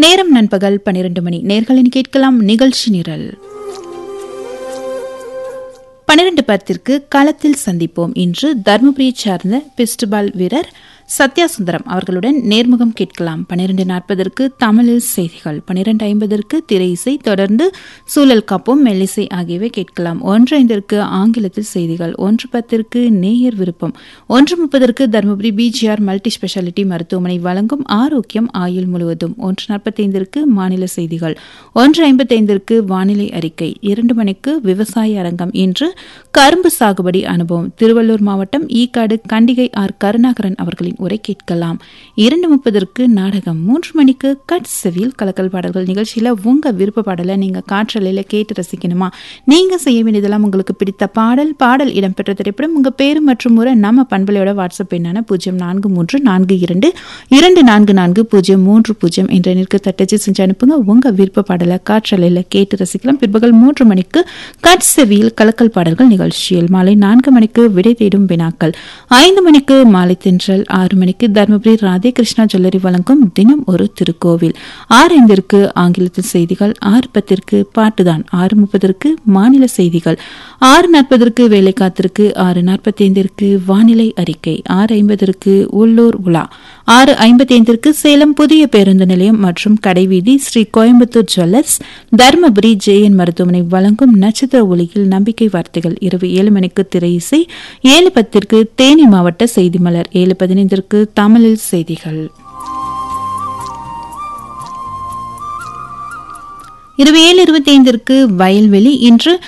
நேரம் நண்பகல் பனிரெண்டு மணி நேர்களின் கேட்கலாம் நிகழ்ச்சி நிரல் பன்னிரண்டு பத்திற்கு களத்தில் சந்திப்போம் இன்று தருமபுரியை சார்ந்த பிஸ்டுபால் வீரர் சத்யா சுந்தரம் அவர்களுடன் நேர்முகம் கேட்கலாம் பன்னிரண்டு நாற்பதற்கு தமிழில் செய்திகள் பன்னிரண்டு ஐம்பதற்கு திரை இசை தொடர்ந்து சூழல் காப்பும் மெல்லிசை ஆகியவை கேட்கலாம் ஒன்று ஐந்திற்கு ஆங்கிலத்தில் செய்திகள் ஒன்று பத்திற்கு நேயர் விருப்பம் ஒன்று முப்பதற்கு தருமபுரி பிஜிஆர் மல்டி ஸ்பெஷாலிட்டி மருத்துவமனை வழங்கும் ஆரோக்கியம் ஆயுள் முழுவதும் ஒன்று நாற்பத்தைந்திற்கு மாநில செய்திகள் ஒன்று ஐம்பத்தைந்திற்கு வானிலை அறிக்கை இரண்டு மணிக்கு விவசாய அரங்கம் இன்று கரும்பு சாகுபடி அனுபவம் திருவள்ளூர் மாவட்டம் ஈக்காடு கண்டிகை ஆர் கருணாகரன் அவர்களின் உரை கேட்கலாம் இரண்டு முப்பதற்கு நாடகம் மூன்று மணிக்கு கட் செவியில் கலக்கல் பாடல்கள் நிகழ்ச்சியில உங்க விருப்ப பாடலை நீங்க காற்றலையில கேட்டு ரசிக்கணுமா நீங்க செய்ய வேண்டியதெல்லாம் உங்களுக்கு பிடித்த பாடல் பாடல் இடம்பெற்ற திரைப்படம் உங்க பேரு மற்றும் முறை நம்ம பண்பலையோட வாட்ஸ்அப் எண்ணான பூஜ்ஜியம் நான்கு மூன்று நான்கு இரண்டு இரண்டு நான்கு நான்கு பூஜ்ஜியம் மூன்று பூஜ்ஜியம் என்ற எண்ணிற்கு தட்டச்சு செஞ்சு அனுப்புங்க உங்க விருப்ப பாடலை காற்றலையில கேட்டு ரசிக்கலாம் பிற்பகல் மூன்று மணிக்கு கட் செவியில் கலக்கல் பாடல்கள் நிகழ்ச்சியில் மாலை நான்கு மணிக்கு விடை தேடும் வினாக்கள் ஐந்து மணிக்கு மாலை தென்றல் ஆறு மணிக்கு தருமபுரி ராதே கிருஷ்ணா ஜுவல்லரி வழங்கும் தினம் ஒரு திருக்கோவில் ஆறு ஐந்திற்கு ஆங்கிலத்தில் செய்திகள் ஆறு பத்திற்கு பாட்டுதான் ஆறு முப்பதற்கு மாநில செய்திகள் ஆறு நாற்பதற்கு வேலை காத்திருக்கு ஆறு நாற்பத்தி ஐந்திற்கு வானிலை அறிக்கை ஆறு ஐம்பதற்கு உள்ளூர் உலா ஆறு ஐம்பத்தி ஐந்திற்கு சேலம் புதிய பேருந்து நிலையம் மற்றும் கடைவீதி ஸ்ரீ கோயம்புத்தூர் ஜுவல்லர்ஸ் தருமபுரி ஜேஎன் மருத்துவமனை வழங்கும் நட்சத்திர ஒளியில் நம்பிக்கை வார்த்தைகள் இரவு ஏழு மணிக்கு திரை இசை ஏழு பத்திற்கு தேனி மாவட்ட செய்தி மலர் ஏழு பதினைந்திற்கு தமிழில் செய்திகள் இரவு ஏழு இருபத்தி ஐந்திற்கு வயல்வெளி இன்று